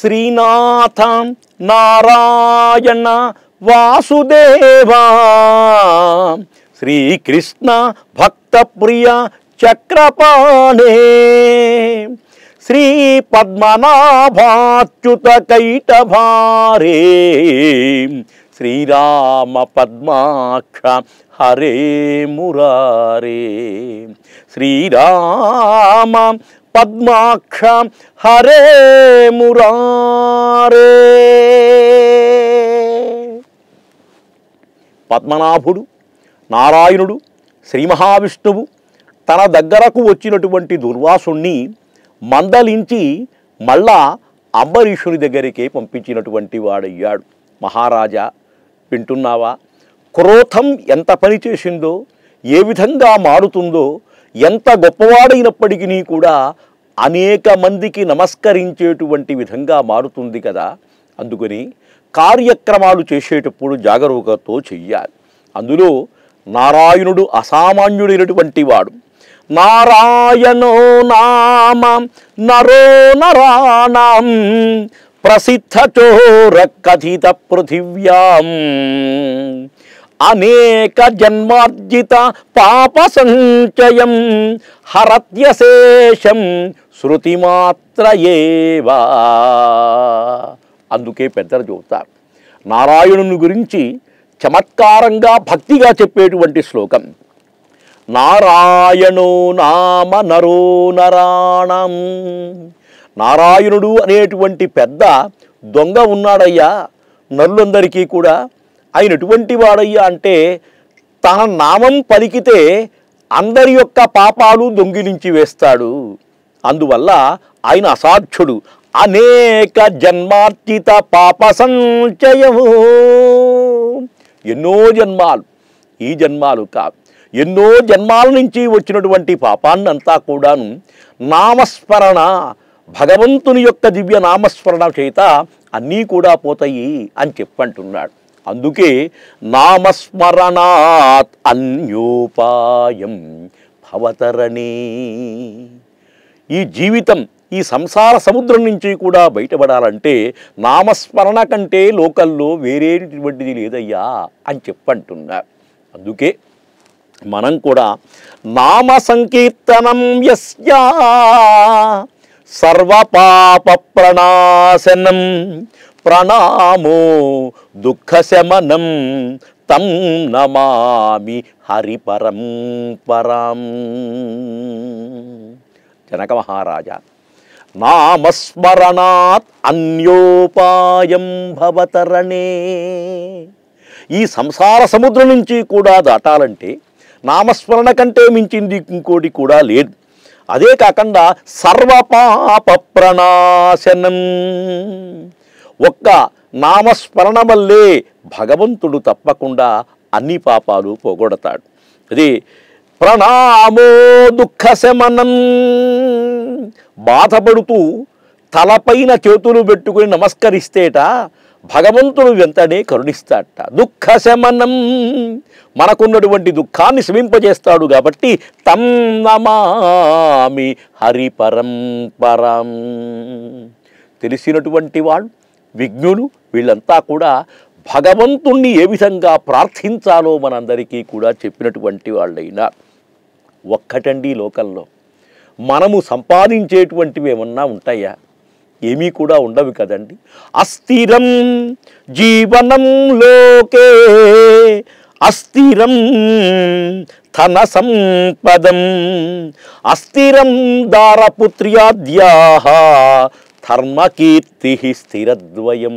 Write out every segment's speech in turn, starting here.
శ్రీనాథ నారాయణ వాసుదేవా శ్రీకృష్ణ భక్త ప్రియ చక్రపాణే శ్రీ పద్మనాభాచ్యుత కైటభారే శ్రీరామ పద్మాక్ష హరే మురారే శ్రీరామ పద్మాక్ష హరే మురారే పద్మనాభుడు నారాయణుడు శ్రీ మహావిష్ణువు తన దగ్గరకు వచ్చినటువంటి దుర్వాసుణ్ణి మందలించి మళ్ళా అంబరీషుని దగ్గరికే పంపించినటువంటి వాడయ్యాడు మహారాజా వింటున్నావా క్రోధం ఎంత పని చేసిందో ఏ విధంగా మారుతుందో ఎంత గొప్పవాడైనప్పటికీ కూడా అనేక మందికి నమస్కరించేటువంటి విధంగా మారుతుంది కదా అందుకని కార్యక్రమాలు చేసేటప్పుడు జాగరూకతో చెయ్యాలి అందులో నారాయణుడు అసామాన్యుడైనటువంటి వాడు నారాయణో నామ నరో నరాణం ప్రసిద్ధ చోర కథిత పృథివ్యాం అనేక జన్మార్జిత పాప సంచయం హరత్యశేషం శృతిమాత్ర ఏవా అందుకే పెద్దలు చెబుతారు నారాయణుని గురించి చమత్కారంగా భక్తిగా చెప్పేటువంటి శ్లోకం నారాయణో నామ నరో నరాణం నారాయణుడు అనేటువంటి పెద్ద దొంగ ఉన్నాడయ్యా నరులందరికీ కూడా ఆయన ఎటువంటి వాడయ్యా అంటే తన నామం పలికితే అందరి యొక్క పాపాలు దొంగిలించి వేస్తాడు అందువల్ల ఆయన అసాధ్యుడు అనేక జన్మార్జిత పాప సంచయము ఎన్నో జన్మాలు ఈ జన్మాలు కాదు ఎన్నో జన్మాల నుంచి వచ్చినటువంటి పాపాన్నంతా కూడాను నామస్మరణ భగవంతుని యొక్క దివ్య నామస్మరణ చేత అన్నీ కూడా పోతాయి అని చెప్పంటున్నాడు అందుకే నామస్మరణాత్ అన్యోపాయం భవతరణి ఈ జీవితం ఈ సంసార సముద్రం నుంచి కూడా బయటపడాలంటే నామస్మరణ కంటే లోకల్లో వేరేటువంటిది లేదయ్యా అని చెప్పంటున్నారు అందుకే మనం కూడా నామ సంకీర్తనం యస్యా సర్వపాప ప్రణాశనం ప్రణామో దుఃఖశమనం తం నమామి హరిపరం పరం జనక మహారాజా నామస్మరణాత్ అన్యోపాయం భవతరణే ఈ సంసార సముద్రం నుంచి కూడా దాటాలంటే నామస్మరణ కంటే మించింది ఇంకోటి కూడా లేదు అదే కాకుండా సర్వపాప ప్రణాశనం ఒక్క నామస్మరణ వల్లే భగవంతుడు తప్పకుండా అన్ని పాపాలు పోగొడతాడు అది ప్రణామో దుఃఖ శమనం బాధపడుతూ తలపైన చేతులు పెట్టుకుని నమస్కరిస్తేట భగవంతుడు వెంటనే కరుణిస్తాడట దుఃఖ శమనం మనకున్నటువంటి దుఃఖాన్ని శమింపజేస్తాడు కాబట్టి తం నమామి హరి పరంపరం తెలిసినటువంటి వాళ్ళు విజ్ఞులు వీళ్ళంతా కూడా భగవంతుణ్ణి ఏ విధంగా ప్రార్థించాలో మనందరికీ కూడా చెప్పినటువంటి వాళ్ళైనా ఒక్కటండి లోకంలో మనము సంపాదించేటువంటివి ఏమన్నా ఉంటాయా ఏమీ కూడా ఉండవు కదండి అస్థిరం జీవనం లోకే అస్థిరం ధన సంపదం అస్థిరం దారపుత్ర్యాద్యా ధర్మకీర్తి స్థిరద్వయం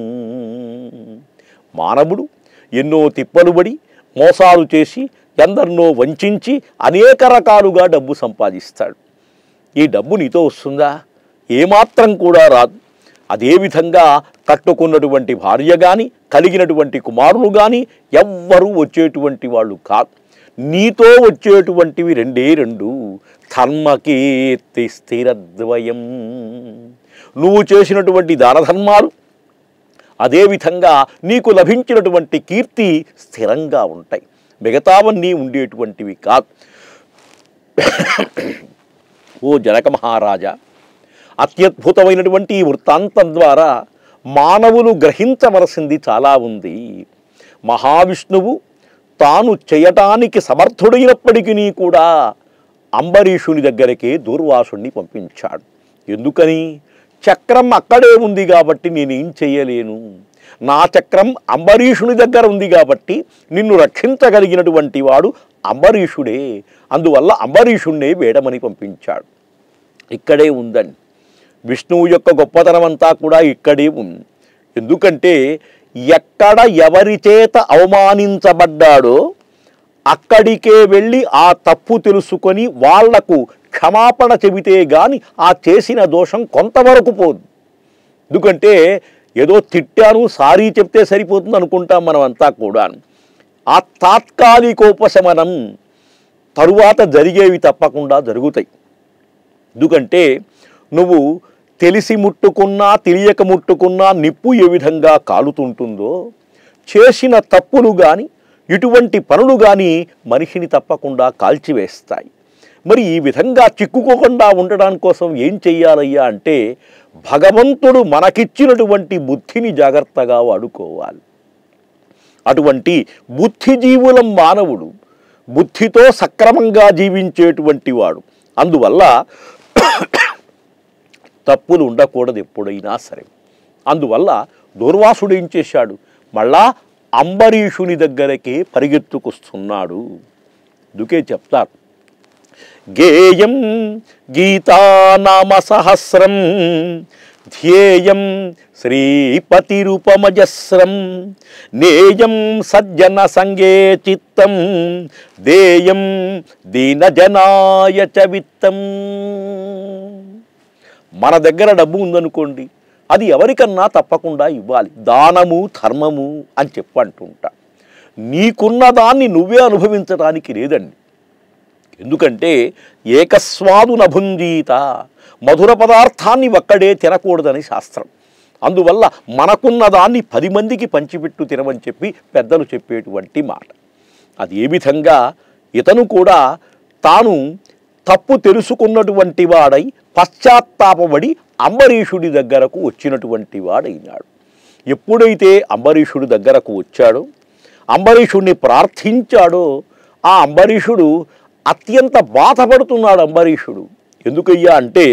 మానవుడు ఎన్నో తిప్పలు పడి మోసాలు చేసి ఎందరినో వంచించి అనేక రకాలుగా డబ్బు సంపాదిస్తాడు ఈ డబ్బు నీతో వస్తుందా ఏమాత్రం కూడా రాదు అదేవిధంగా కట్టుకున్నటువంటి భార్య కానీ కలిగినటువంటి కుమారులు కానీ ఎవ్వరూ వచ్చేటువంటి వాళ్ళు కాదు నీతో వచ్చేటువంటివి రెండే రెండు ధర్మకీర్తి స్థిరద్వయం నువ్వు చేసినటువంటి దాన ధర్మాలు అదేవిధంగా నీకు లభించినటువంటి కీర్తి స్థిరంగా ఉంటాయి మిగతావన్నీ ఉండేటువంటివి కాదు ఓ జనక మహారాజా అత్యద్భుతమైనటువంటి ఈ వృత్తాంతం ద్వారా మానవులు గ్రహించవలసింది చాలా ఉంది మహావిష్ణువు తాను చేయటానికి సమర్థుడైనప్పటికీ కూడా అంబరీషుని దగ్గరికి దూర్వాసుని పంపించాడు ఎందుకని చక్రం అక్కడే ఉంది కాబట్టి నేనేం చెయ్యలేను నా చక్రం అంబరీషుని దగ్గర ఉంది కాబట్టి నిన్ను రక్షించగలిగినటువంటి వాడు అంబరీషుడే అందువల్ల అంబరీషుణ్ణే వేడమని పంపించాడు ఇక్కడే ఉందండి విష్ణువు యొక్క గొప్పతనం అంతా కూడా ఇక్కడే ఉంది ఎందుకంటే ఎక్కడ ఎవరి చేత అవమానించబడ్డాడో అక్కడికే వెళ్ళి ఆ తప్పు తెలుసుకొని వాళ్లకు క్షమాపణ చెబితే గాని ఆ చేసిన దోషం కొంతవరకు పోదు ఎందుకంటే ఏదో తిట్టాను సారీ చెప్తే సరిపోతుంది అనుకుంటాం మనం అంతా కూడా ఆ తాత్కాలికోపశమనం తరువాత జరిగేవి తప్పకుండా జరుగుతాయి ఎందుకంటే నువ్వు తెలిసి ముట్టుకున్నా తెలియక ముట్టుకున్నా నిప్పు ఏ విధంగా కాలుతుంటుందో చేసిన తప్పులు కానీ ఇటువంటి పనులు కానీ మనిషిని తప్పకుండా కాల్చివేస్తాయి మరి ఈ విధంగా చిక్కుకోకుండా ఉండడం కోసం ఏం చెయ్యాలయ్యా అంటే భగవంతుడు మనకిచ్చినటువంటి బుద్ధిని జాగ్రత్తగా వాడుకోవాలి అటువంటి బుద్ధిజీవులం మానవుడు బుద్ధితో సక్రమంగా జీవించేటువంటి వాడు అందువల్ల తప్పులు ఉండకూడదు ఎప్పుడైనా సరే అందువల్ల దూర్వాసుడు ఏం చేశాడు మళ్ళా అంబరీషుని దగ్గరకే పరిగెత్తుకొస్తున్నాడు అందుకే చెప్తారు గేయం గీతానామ సహస్రం ధ్యేయం శ్రీపతిరూపమజస్రం నేయం సజ్జన సంగే చిత్తం దేయం దీనజనాయ చ విత్తం మన దగ్గర డబ్బు ఉందనుకోండి అది ఎవరికన్నా తప్పకుండా ఇవ్వాలి దానము ధర్మము అని చెప్పంటుంటా నీకున్న దాన్ని నువ్వే అనుభవించడానికి లేదండి ఎందుకంటే ఏకస్వాదు నభుంజీత మధుర పదార్థాన్ని ఒక్కడే తినకూడదని శాస్త్రం అందువల్ల మనకున్న దాన్ని పది మందికి పంచిపెట్టు తినమని చెప్పి పెద్దలు చెప్పేటువంటి మాట అది ఏ విధంగా ఇతను కూడా తాను తప్పు తెలుసుకున్నటువంటి వాడై పశ్చాత్తాపపడి అంబరీషుడి దగ్గరకు వచ్చినటువంటి వాడైనాడు ఎప్పుడైతే అంబరీషుడి దగ్గరకు వచ్చాడో అంబరీషుడిని ప్రార్థించాడో ఆ అంబరీషుడు అత్యంత బాధపడుతున్నాడు అంబరీషుడు ఎందుకయ్యా అంటే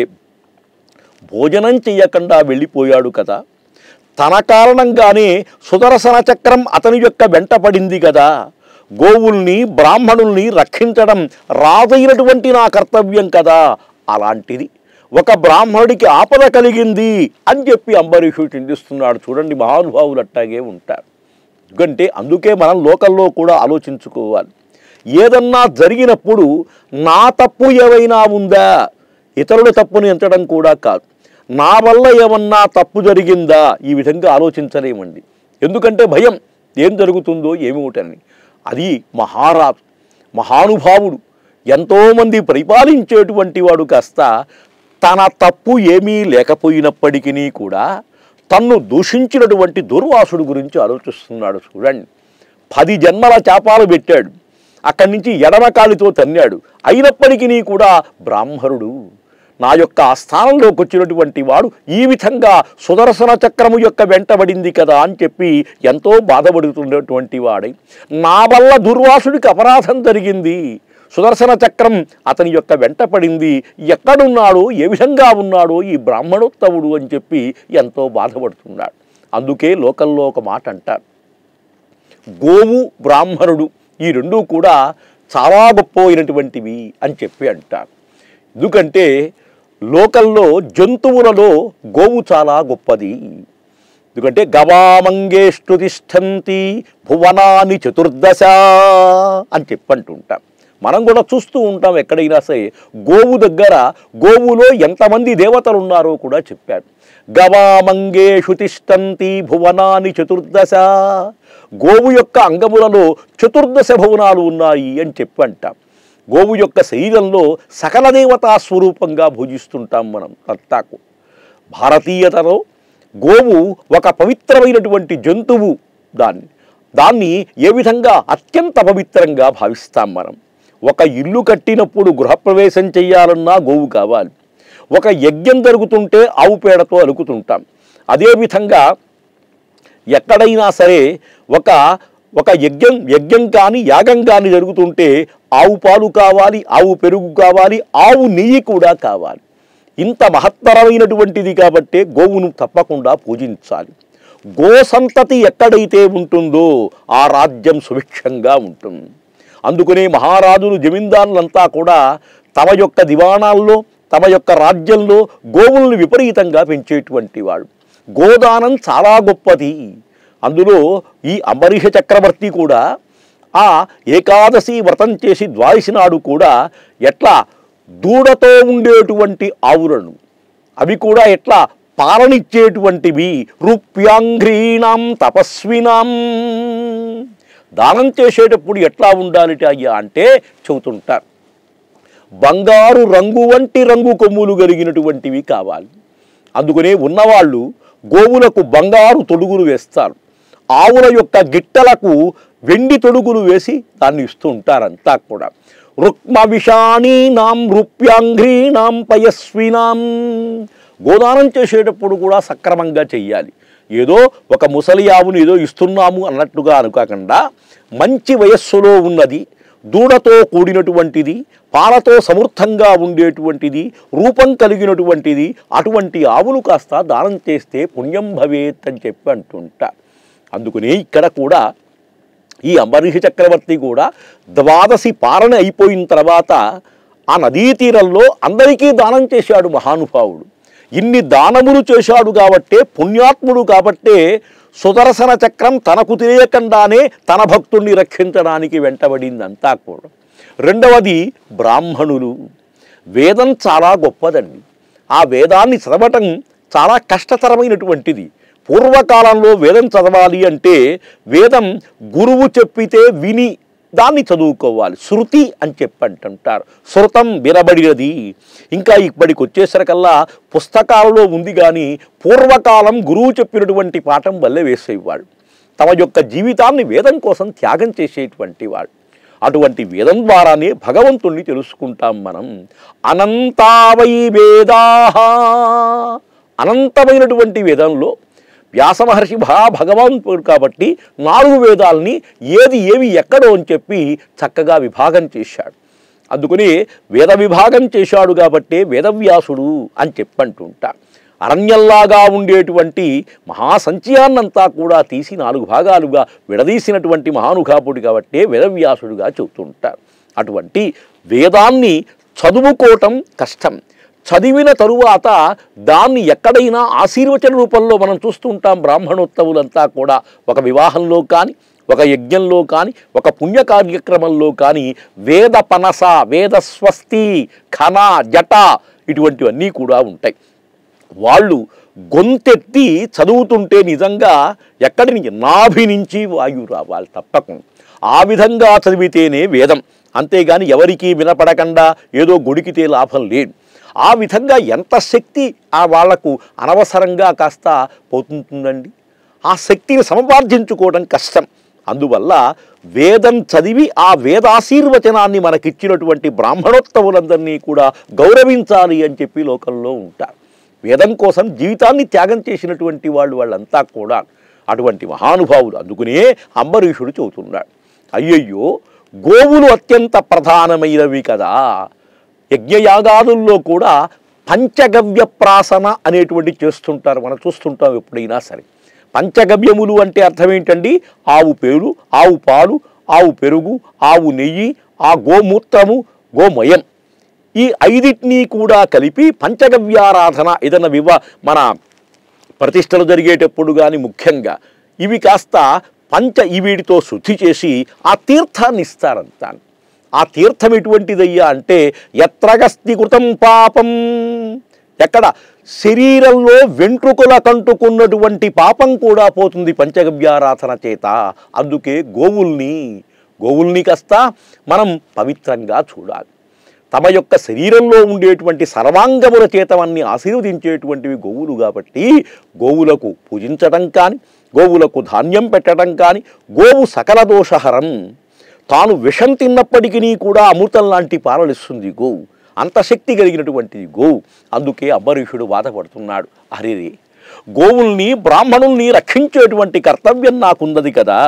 భోజనం చెయ్యకుండా వెళ్ళిపోయాడు కదా తన కారణంగానే సుదర్శన చక్రం అతని యొక్క వెంట పడింది కదా గోవుల్ని బ్రాహ్మణుల్ని రక్షించడం రాజైనటువంటి నా కర్తవ్యం కదా అలాంటిది ఒక బ్రాహ్మణుడికి ఆపద కలిగింది అని చెప్పి అంబరీషుడు చింతిస్తున్నాడు చూడండి మహానుభావులు అట్టాగే ఉంటారు ఎందుకంటే అందుకే మనం లోకల్లో కూడా ఆలోచించుకోవాలి ఏదన్నా జరిగినప్పుడు నా తప్పు ఏవైనా ఉందా ఇతరుల తప్పుని ఎంచడం కూడా కాదు నా వల్ల ఏమన్నా తప్పు జరిగిందా ఈ విధంగా ఆలోచించలేమండి ఎందుకంటే భయం ఏం జరుగుతుందో ఏమిటని అది మహారాజు మహానుభావుడు ఎంతోమంది పరిపాలించేటువంటి వాడు కాస్త తన తప్పు ఏమీ లేకపోయినప్పటికీ కూడా తన్ను దూషించినటువంటి దుర్వాసుడు గురించి ఆలోచిస్తున్నాడు చూడండి పది జన్మల చాపాలు పెట్టాడు అక్కడి నుంచి ఎడమకాలితో తన్నాడు అయినప్పటికీ కూడా బ్రాహ్మణుడు నా యొక్క ఆస్థానంలోకి వచ్చినటువంటి వాడు ఈ విధంగా సుదర్శన చక్రము యొక్క వెంటబడింది కదా అని చెప్పి ఎంతో బాధపడుతున్నటువంటి వాడై నా వల్ల దుర్వాసుడికి అపరాధం జరిగింది సుదర్శన చక్రం అతని యొక్క వెంట పడింది ఎక్కడున్నాడో ఏ విధంగా ఉన్నాడో ఈ బ్రాహ్మణోత్తముడు అని చెప్పి ఎంతో బాధపడుతున్నాడు అందుకే లోకల్లో ఒక మాట అంటారు గోవు బ్రాహ్మణుడు ఈ రెండూ కూడా చాలా గొప్పమైనటువంటివి అని చెప్పి అంటారు ఎందుకంటే లోకల్లో జంతువులలో గోవు చాలా గొప్పది ఎందుకంటే గవామంగేష్టు తిష్టంతి భువనాని చతుర్దశ అని చెప్పంటుంటాం మనం కూడా చూస్తూ ఉంటాం ఎక్కడైనా సరే గోవు దగ్గర గోవులో ఎంతమంది దేవతలు ఉన్నారో కూడా చెప్పాడు గవామంగేషు తిష్టంతి భువనాని చతుర్దశ గోవు యొక్క అంగములలో చతుర్దశ భువనాలు ఉన్నాయి అని చెప్పంటాం గోవు యొక్క శరీరంలో సకల దేవతా స్వరూపంగా పూజిస్తుంటాం మనం రత్తాకు భారతీయతలో గోవు ఒక పవిత్రమైనటువంటి జంతువు దాన్ని దాన్ని ఏ విధంగా అత్యంత పవిత్రంగా భావిస్తాం మనం ఒక ఇల్లు కట్టినప్పుడు గృహప్రవేశం చేయాలన్నా గోవు కావాలి ఒక యజ్ఞం జరుగుతుంటే ఆవు పేడతో అలుకుతుంటాం అదేవిధంగా ఎక్కడైనా సరే ఒక ఒక యజ్ఞం యజ్ఞం కానీ యాగం కానీ జరుగుతుంటే ఆవు పాలు కావాలి ఆవు పెరుగు కావాలి ఆవు నెయ్యి కూడా కావాలి ఇంత మహత్తరమైనటువంటిది కాబట్టే గోవును తప్పకుండా పూజించాలి గో సంతతి ఎక్కడైతే ఉంటుందో ఆ రాజ్యం సుభిక్షంగా ఉంటుంది అందుకనే మహారాజులు జమీందారులంతా కూడా తమ యొక్క దివాణాల్లో తమ యొక్క రాజ్యంలో గోవులను విపరీతంగా పెంచేటువంటి వాడు గోదానం చాలా గొప్పది అందులో ఈ అంబరీష చక్రవర్తి కూడా ఆ ఏకాదశి వ్రతం చేసి ద్వాదశి నాడు కూడా ఎట్లా దూడతో ఉండేటువంటి ఆవులను అవి కూడా ఎట్లా పాలనిచ్చేటువంటివి రూప్యాంఘ్రీణాం తపస్వినాం దానం చేసేటప్పుడు ఎట్లా ఉండాలిట అయ్యా అంటే చెబుతుంటారు బంగారు రంగు వంటి రంగు కొమ్ములు కలిగినటువంటివి కావాలి అందుకనే ఉన్నవాళ్ళు గోవులకు బంగారు తొడుగులు వేస్తారు ఆవుల యొక్క గిట్టలకు వెండి తొడుగులు వేసి దాన్ని ఇస్తూ ఉంటారంతా కూడా రుక్మ విషాణీనాం రూప్యాంఘ్రీణాం పయస్వినాం గోదానం చేసేటప్పుడు కూడా సక్రమంగా చెయ్యాలి ఏదో ఒక ముసలి ఆవును ఏదో ఇస్తున్నాము అన్నట్టుగా అనుకోకుండా మంచి వయస్సులో ఉన్నది దూడతో కూడినటువంటిది పాలతో సమృద్ధంగా ఉండేటువంటిది రూపం కలిగినటువంటిది అటువంటి ఆవులు కాస్త దానం చేస్తే పుణ్యం భవేత్ అని చెప్పి అంటుంటా అందుకనే ఇక్కడ కూడా ఈ అంబరీష చక్రవర్తి కూడా ద్వాదశి పాలన అయిపోయిన తర్వాత ఆ నదీ తీరంలో అందరికీ దానం చేశాడు మహానుభావుడు ఇన్ని దానములు చేశాడు కాబట్టే పుణ్యాత్ముడు కాబట్టే సుదర్శన చక్రం తనకు తెలియకుండానే తన భక్తుణ్ణి రక్షించడానికి వెంటబడిందంతా కూడా రెండవది బ్రాహ్మణులు వేదం చాలా గొప్పదండి ఆ వేదాన్ని చదవటం చాలా కష్టతరమైనటువంటిది పూర్వకాలంలో వేదం చదవాలి అంటే వేదం గురువు చెప్పితే విని దాన్ని చదువుకోవాలి శృతి అని చెప్పి అంటుంటారు శృతం వినబడినది ఇంకా ఇప్పటికి వచ్చేసరికల్లా పుస్తకాలలో ఉంది కానీ పూర్వకాలం గురువు చెప్పినటువంటి పాఠం వల్లే వేసేవాడు తమ యొక్క జీవితాన్ని వేదం కోసం త్యాగం చేసేటువంటి వాడు అటువంటి వేదం ద్వారానే భగవంతుణ్ణి తెలుసుకుంటాం మనం అనంతావై వేదా అనంతమైనటువంటి వేదంలో వ్యాస మహర్షి భా భగవంతుడు కాబట్టి నాలుగు వేదాలని ఏది ఏవి ఎక్కడో అని చెప్పి చక్కగా విభాగం చేశాడు అందుకని వేద విభాగం చేశాడు కాబట్టి వేదవ్యాసుడు అని చెప్పంటుంటా అరణ్యంలాగా ఉండేటువంటి మహాసంచయాన్నంతా కూడా తీసి నాలుగు భాగాలుగా విడదీసినటువంటి మహానుభావుడు కాబట్టి వేదవ్యాసుడుగా చెబుతుంటారు అటువంటి వేదాన్ని చదువుకోవటం కష్టం చదివిన తరువాత దాన్ని ఎక్కడైనా ఆశీర్వచన రూపంలో మనం చూస్తుంటాం బ్రాహ్మణోత్తవులంతా కూడా ఒక వివాహంలో కానీ ఒక యజ్ఞంలో కానీ ఒక పుణ్య కార్యక్రమంలో కానీ వేద పనస వేద స్వస్తి ఖన జట ఇటువంటివన్నీ కూడా ఉంటాయి వాళ్ళు గొంతెత్తి చదువుతుంటే నిజంగా ఎక్కడి నుంచి నాభి నుంచి వాయువు రావాలి తప్పకుండా ఆ విధంగా చదివితేనే వేదం అంతేగాని ఎవరికీ వినపడకుండా ఏదో గొడికితే లాభం లేదు ఆ విధంగా ఎంత శక్తి ఆ వాళ్లకు అనవసరంగా కాస్త పోతుందండి ఆ శక్తిని సమపార్జించుకోవడం కష్టం అందువల్ల వేదం చదివి ఆ వేదాశీర్వచనాన్ని మనకిచ్చినటువంటి బ్రాహ్మణోత్తములందరినీ కూడా గౌరవించాలి అని చెప్పి లోకంలో ఉంటారు వేదం కోసం జీవితాన్ని త్యాగం చేసినటువంటి వాళ్ళు వాళ్ళంతా కూడా అటువంటి మహానుభావులు అందుకునే అంబరీషుడు చెబుతున్నాడు అయ్యయ్యో గోవులు అత్యంత ప్రధానమైనవి కదా యజ్ఞయాగాదుల్లో కూడా పంచగవ్య ప్రాసన అనేటువంటి చేస్తుంటారు మనం చూస్తుంటాం ఎప్పుడైనా సరే పంచగవ్యములు అంటే అర్థం ఏంటండి ఆవు పేరు ఆవు పాలు ఆవు పెరుగు ఆవు నెయ్యి ఆ గోమూత్రము గోమయం ఈ ఐదిటిని కూడా కలిపి పంచగవ్యారాధన ఏదైనా వివ మన ప్రతిష్టలు జరిగేటప్పుడు కానీ ముఖ్యంగా ఇవి కాస్త పంచ ఈ వీటితో శుద్ధి చేసి ఆ తీర్థాన్ని ఇస్తారంతా ఆ తీర్థం ఎటువంటిదయ్యా అంటే ఎత్రగస్తి కృతం పాపం ఎక్కడ శరీరంలో వెంట్రుకల కంటుకున్నటువంటి పాపం కూడా పోతుంది పంచగవ్యారాధన చేత అందుకే గోవుల్ని గోవుల్ని కాస్త మనం పవిత్రంగా చూడాలి తమ యొక్క శరీరంలో ఉండేటువంటి సర్వాంగముల చేతవన్నీ ఆశీర్వదించేటువంటివి గోవులు కాబట్టి గోవులకు పూజించడం కానీ గోవులకు ధాన్యం పెట్టడం కానీ గోవు సకల దోషహరం తాను విషం తిన్నప్పటికీ కూడా అమృతం లాంటి పాలనిస్తుంది గోవు అంత శక్తి కలిగినటువంటి గోవు అందుకే అంబరీషుడు బాధపడుతున్నాడు హరిరి గోవుల్ని బ్రాహ్మణుల్ని రక్షించేటువంటి కర్తవ్యం నాకున్నది కదా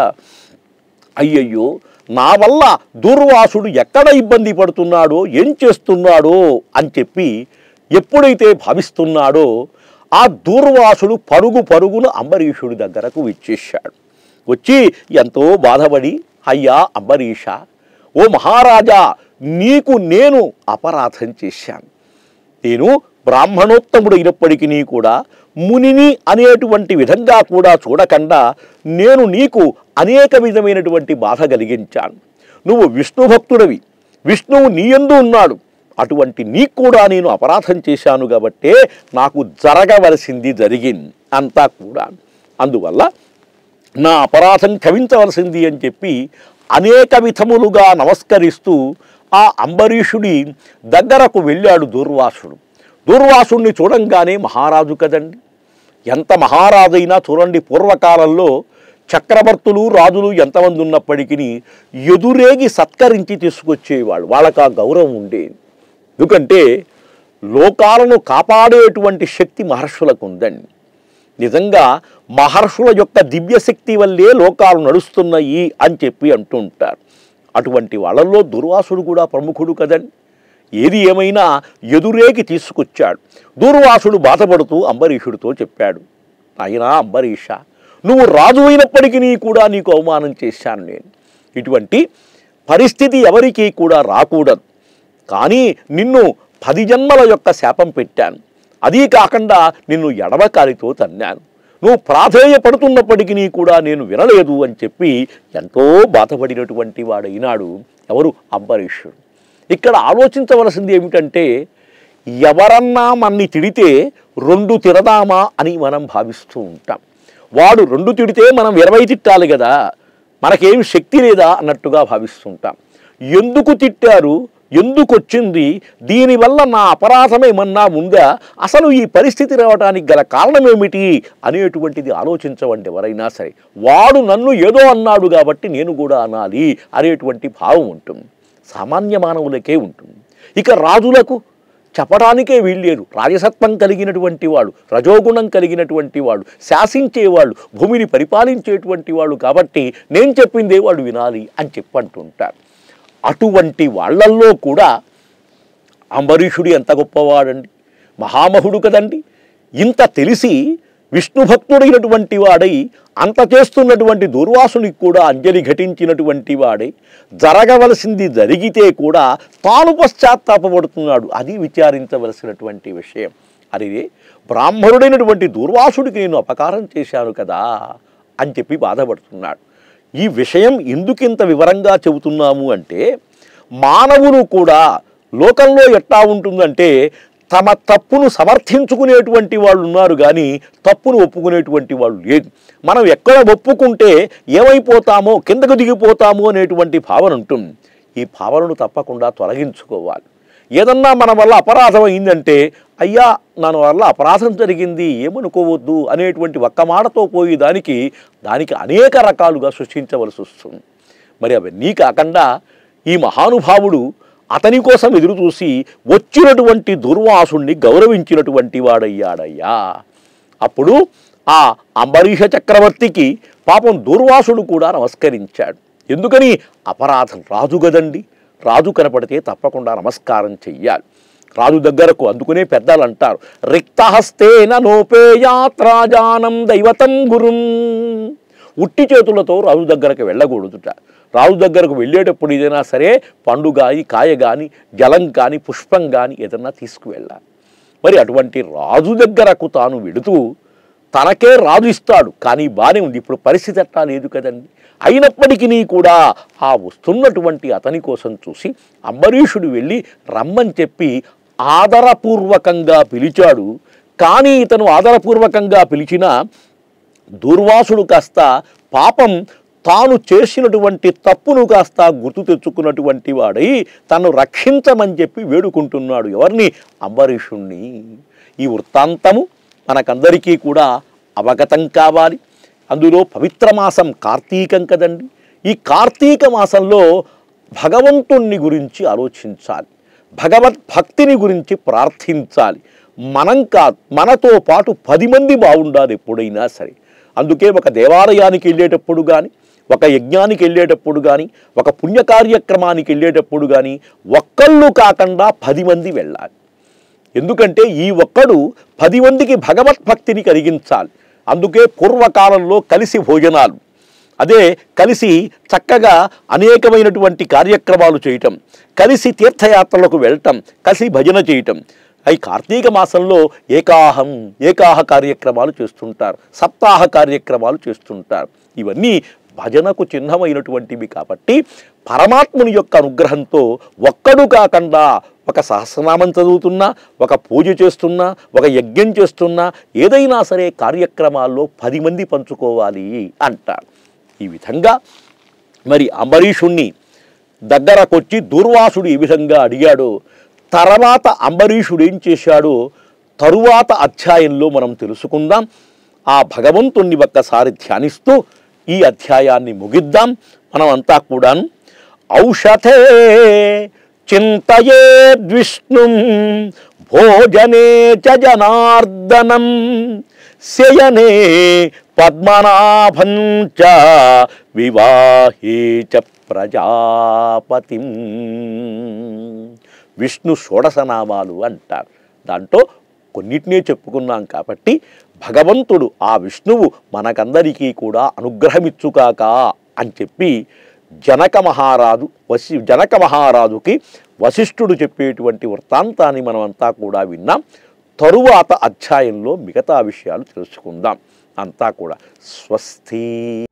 అయ్యయ్యో నా వల్ల దూర్వాసుడు ఎక్కడ ఇబ్బంది పడుతున్నాడో ఏం చేస్తున్నాడో అని చెప్పి ఎప్పుడైతే భావిస్తున్నాడో ఆ దూర్వాసుడు పరుగు పరుగున అంబరీషుడి దగ్గరకు విచ్చేశాడు వచ్చి ఎంతో బాధపడి అయ్యా అంబరీష ఓ మహారాజా నీకు నేను అపరాధం చేశాను నేను బ్రాహ్మణోత్తముడైనప్పటికీ కూడా మునిని అనేటువంటి విధంగా కూడా చూడకుండా నేను నీకు అనేక విధమైనటువంటి బాధ కలిగించాను నువ్వు విష్ణు భక్తుడవి విష్ణువు నీ యందు ఉన్నాడు అటువంటి నీకు కూడా నేను అపరాధం చేశాను కాబట్టే నాకు జరగవలసింది జరిగింది అంతా కూడా అందువల్ల నా అపరాధం క్షమించవలసింది అని చెప్పి అనేక విధములుగా నమస్కరిస్తూ ఆ అంబరీషుడి దగ్గరకు వెళ్ళాడు దూర్వాసుడు దూర్వాసుడిని చూడంగానే మహారాజు కదండి ఎంత మహారాజైనా చూడండి పూర్వకాలంలో చక్రవర్తులు రాజులు ఎంతమంది ఉన్నప్పటికీ ఎదురేగి సత్కరించి తీసుకొచ్చేవాళ్ళు వాళ్ళకి ఆ గౌరవం ఉండేది ఎందుకంటే లోకాలను కాపాడేటువంటి శక్తి మహర్షులకు ఉందండి నిజంగా మహర్షుల యొక్క దివ్యశక్తి వల్లే లోకాలు నడుస్తున్నాయి అని చెప్పి అంటూ ఉంటారు అటువంటి వాళ్ళల్లో దుర్వాసుడు కూడా ప్రముఖుడు కదండి ఏది ఏమైనా ఎదురేకి తీసుకొచ్చాడు దూర్వాసుడు బాధపడుతూ అంబరీషుడితో చెప్పాడు అయినా అంబరీష నువ్వు రాజు అయినప్పటికీ కూడా నీకు అవమానం చేశాను నేను ఇటువంటి పరిస్థితి ఎవరికీ కూడా రాకూడదు కానీ నిన్ను పది జన్మల యొక్క శాపం పెట్టాను అదీ కాకుండా నిన్ను ఎడవకాలితో తన్నాను నువ్వు ప్రాధేయపడుతున్నప్పటికీ కూడా నేను వినలేదు అని చెప్పి ఎంతో బాధపడినటువంటి వాడైనాడు ఎవరు అంబరీషుడు ఇక్కడ ఆలోచించవలసింది ఏమిటంటే ఎవరన్నా మన్ని తిడితే రెండు తిరదామా అని మనం భావిస్తూ ఉంటాం వాడు రెండు తిడితే మనం ఇరవై తిట్టాలి కదా మనకేం శక్తి లేదా అన్నట్టుగా భావిస్తుంటాం ఎందుకు తిట్టారు ఎందుకు వచ్చింది దీనివల్ల నా అపరాధం ఏమన్నా ఉందా అసలు ఈ పరిస్థితి రావడానికి గల కారణం ఏమిటి అనేటువంటిది ఆలోచించవండి ఎవరైనా సరే వాడు నన్ను ఏదో అన్నాడు కాబట్టి నేను కూడా అనాలి అనేటువంటి భావం ఉంటుంది సామాన్య మానవులకే ఉంటుంది ఇక రాజులకు చెప్పడానికే వీల్లేదు రాజసత్వం కలిగినటువంటి వాడు రజోగుణం కలిగినటువంటి వాడు శాసించేవాళ్ళు భూమిని పరిపాలించేటువంటి వాడు కాబట్టి నేను చెప్పిందే వాడు వినాలి అని చెప్పంటుంటారు అటువంటి వాళ్ళల్లో కూడా అంబరీషుడు ఎంత గొప్పవాడండి మహామహుడు కదండి ఇంత తెలిసి విష్ణు భక్తుడైనటువంటి వాడై అంత చేస్తున్నటువంటి దుర్వాసునికి కూడా అంజలి ఘటించినటువంటి వాడై జరగవలసింది జరిగితే కూడా తాను పశ్చాత్తాపడుతున్నాడు అది విచారించవలసినటువంటి విషయం అది బ్రాహ్మణుడైనటువంటి దుర్వాసుడికి నేను అపకారం చేశాను కదా అని చెప్పి బాధపడుతున్నాడు ఈ విషయం ఎందుకింత వివరంగా చెబుతున్నాము అంటే మానవులు కూడా లోకంలో ఎట్లా ఉంటుందంటే తమ తప్పును సమర్థించుకునేటువంటి వాళ్ళు ఉన్నారు కానీ తప్పును ఒప్పుకునేటువంటి వాళ్ళు లేదు మనం ఎక్కడ ఒప్పుకుంటే ఏమైపోతామో కిందకు దిగిపోతామో అనేటువంటి భావన ఉంటుంది ఈ భావనను తప్పకుండా తొలగించుకోవాలి ఏదన్నా మన వల్ల అపరాధం అయిందంటే అయ్యా నా వల్ల అపరాధం జరిగింది ఏమనుకోవద్దు అనేటువంటి ఒక్క మాటతో పోయి దానికి దానికి అనేక రకాలుగా సృష్టించవలసి వస్తుంది మరి అవన్నీ కాకుండా ఈ మహానుభావుడు అతని కోసం ఎదురు చూసి వచ్చినటువంటి దుర్వాసుణ్ణి గౌరవించినటువంటి వాడయ్యాడయ్యా అప్పుడు ఆ అంబరీష చక్రవర్తికి పాపం దుర్వాసుడు కూడా నమస్కరించాడు ఎందుకని అపరాధం రాజు గదండి రాజు కనపడితే తప్పకుండా నమస్కారం చెయ్యాలి రాజు దగ్గరకు అందుకునే పెద్దలు అంటారు రిక్తహస్తేన నోపేయాత్రాజానం దైవతం గురుం ఉట్టి చేతులతో రాజు దగ్గరకు వెళ్ళకూడదుట రాజు దగ్గరకు వెళ్ళేటప్పుడు ఏదైనా సరే పండు కానీ కాయ కానీ జలం కానీ పుష్పం కానీ ఏదన్నా తీసుకువెళ్ళాలి మరి అటువంటి రాజు దగ్గరకు తాను వెడుతూ తనకే రాజు ఇస్తాడు కానీ బాగానే ఉంది ఇప్పుడు పరిస్థితి అట్టా లేదు కదండి అయినప్పటికీ కూడా ఆ వస్తున్నటువంటి అతని కోసం చూసి అంబరీషుడు వెళ్ళి రమ్మని చెప్పి ఆదరపూర్వకంగా పిలిచాడు కానీ ఇతను ఆదరపూర్వకంగా పిలిచిన దుర్వాసుడు కాస్త పాపం తాను చేసినటువంటి తప్పును కాస్త గుర్తు తెచ్చుకున్నటువంటి వాడై తను రక్షించమని చెప్పి వేడుకుంటున్నాడు ఎవరిని అంబరీషుణ్ణి ఈ వృత్తాంతము మనకందరికీ కూడా అవగతం కావాలి అందులో పవిత్ర మాసం కార్తీకం కదండి ఈ కార్తీక మాసంలో భగవంతుణ్ణి గురించి ఆలోచించాలి భగవద్భక్తిని గురించి ప్రార్థించాలి మనం కా మనతో పాటు పది మంది బాగుండాలి ఎప్పుడైనా సరే అందుకే ఒక దేవాలయానికి వెళ్ళేటప్పుడు కానీ ఒక యజ్ఞానికి వెళ్ళేటప్పుడు కానీ ఒక పుణ్య కార్యక్రమానికి వెళ్ళేటప్పుడు కానీ ఒక్కళ్ళు కాకుండా పది మంది వెళ్ళాలి ఎందుకంటే ఈ ఒక్కడు పది మందికి భగవద్భక్తిని కలిగించాలి అందుకే పూర్వకాలంలో కలిసి భోజనాలు అదే కలిసి చక్కగా అనేకమైనటువంటి కార్యక్రమాలు చేయటం కలిసి తీర్థయాత్రలకు వెళ్ళటం కలిసి భజన చేయటం అవి కార్తీక మాసంలో ఏకాహం ఏకాహ కార్యక్రమాలు చేస్తుంటారు సప్తాహ కార్యక్రమాలు చేస్తుంటారు ఇవన్నీ భజనకు చిహ్నమైనటువంటివి కాబట్టి పరమాత్ముని యొక్క అనుగ్రహంతో ఒక్కడు కాకుండా ఒక సహస్రనామం చదువుతున్నా ఒక పూజ చేస్తున్నా ఒక యజ్ఞం చేస్తున్నా ఏదైనా సరే కార్యక్రమాల్లో పది మంది పంచుకోవాలి అంటారు ఈ విధంగా మరి అంబరీషుణ్ణి దగ్గరకొచ్చి దూర్వాసుడు ఏ విధంగా అడిగాడో తర్వాత అంబరీషుడు ఏం చేశాడో తరువాత అధ్యాయంలో మనం తెలుసుకుందాం ఆ భగవంతుణ్ణి ఒక్కసారి ధ్యానిస్తూ ఈ అధ్యాయాన్ని ముగిద్దాం మనం అంతా కూడాను ఔషధే చింతయేద్విష్ణు భోజనే చ జనార్దనం శయనే పద్మనాభం చ వివాహే చ ప్రజాపతిం విష్ణు షోడశనామాలు అంటారు దాంట్లో కొన్నిటినే చెప్పుకున్నాం కాబట్టి భగవంతుడు ఆ విష్ణువు మనకందరికీ కూడా అనుగ్రహమిచ్చుకాక అని చెప్పి జనక మహారాజు వసి జనక మహారాజుకి వశిష్ఠుడు చెప్పేటువంటి వృత్తాంతాన్ని మనమంతా కూడా విన్నాం తరువాత అధ్యాయంలో మిగతా విషయాలు తెలుసుకుందాం అంతా కూడా స్వస్తి